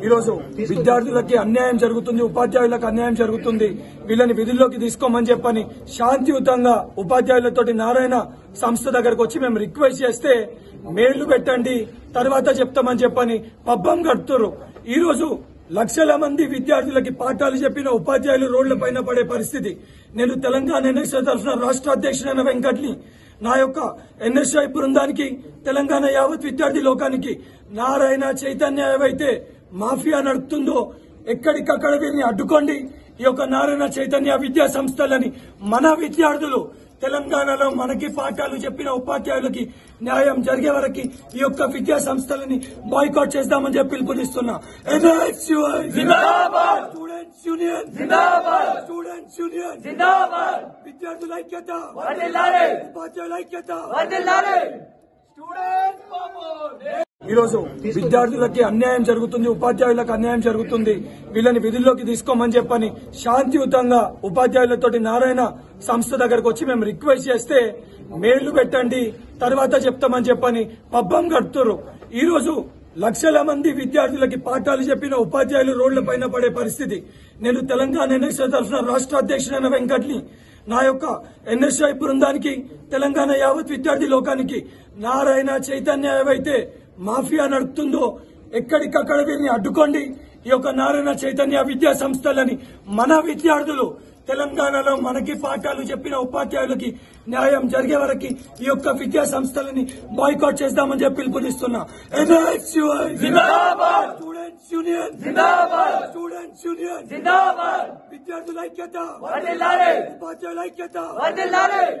ఈరోజు విద్యార్థులకి అన్యాయం జరుగుతుంది ఉపాధ్యాయులకు అన్యాయం జరుగుతుంది వీళ్ళని విధుల్లోకి తీసుకోమని చెప్పని శాంతియుతంగా ఉపాధ్యాయులతోటి నారాయణ సంస్థ దగ్గరకు వచ్చి మేము రిక్వెస్ట్ చేస్తే మేళ్లు పెట్టండి తర్వాత చెప్తామని చెప్పని పబ్బం గడుపుతారు ఈ రోజు లక్షల మంది విద్యార్థులకి పాఠాలు చెప్పిన ఉపాధ్యాయులు రోడ్ల పైన పడే పరిస్థితి నేను తెలంగాణ ఎన్ఎస్ఐ తరఫున రాష్ట్ర అధ్యక్షుడైన వెంకట్ని నా యొక్క ఎన్ఎస్ఐ బృందానికి తెలంగాణ యావత్ విద్యార్థి లోకానికి నారాయణ చైతన్య ఏవైతే మాఫియా నడుపుతుందో ఎక్కడికక్కడ వీరిని అడ్డుకోండి ఈ యొక్క నారాయణ చైతన్య విద్యా సంస్థలని మన విద్యార్థులు తెలంగాణలో మనకి పాఠాలు చెప్పిన ఉపాధ్యాయులకి న్యాయం జరిగే వరకు ఈ యొక్క విద్యా సంస్థలని బాయ్కాట్ చేద్దామని చెప్పి పిలుపునిస్తున్నా NSUI students union students union విద్యార్థుల ఐక్యత ఉపాధ్యాయుల ఐక్యత ఈరోజు విద్యార్థులకి అన్యాయం జరుగుతుంది ఉపాధ్యాయులకు అన్యాయం జరుగుతుంది వీళ్ళని విధుల్లోకి తీసుకోమని చెప్పని శాంతియుతంగా ఉపాధ్యాయులతోటి నారాయణ సంస్థ దగ్గరకు వచ్చి మేము రిక్వెస్ట్ చేస్తే మేళ్లు పెట్టండి తర్వాత చెప్తామని చెప్పని పబ్బం గడుపుతారు ఈ రోజు లక్షల మంది విద్యార్థులకి పాఠాలు చెప్పిన ఉపాధ్యాయులు రోడ్ల పైన పడే పరిస్థితి నేను తెలంగాణ ఎన్ఎస్ఐ తరఫున రాష్ట్ర అధ్యక్షుడైన వెంకట్ని నా యొక్క ఎన్ఎస్ఐ బృందానికి తెలంగాణ యావత్ విద్యార్థి లోకానికి నారాయణ చైతన్య ఏవైతే మాఫియా నడుపుతుందో ఎక్కడికక్కడ వీరిని అడ్డుకోండి ఈ యొక్క నారాయణ చైతన్య విద్యా సంస్థలని మన విద్యార్థులు తెలంగాణలో మనకి పాఠాలు చెప్పిన ఉపాధ్యాయులకి న్యాయం జరిగే వరకు ఈ యొక్క విద్యా సంస్థలని బాయ్కాట్ చేద్దామని చెప్పి పిలుపునిస్తున్నా NSUI students union students union విద్యార్థుల ఐక్యత ఉపాధ్యాయుల ఐక్యత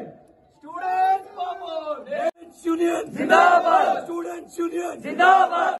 స్టూడెంట్స్ యూనియన్ స్టూడెంట్స్ యూనియన్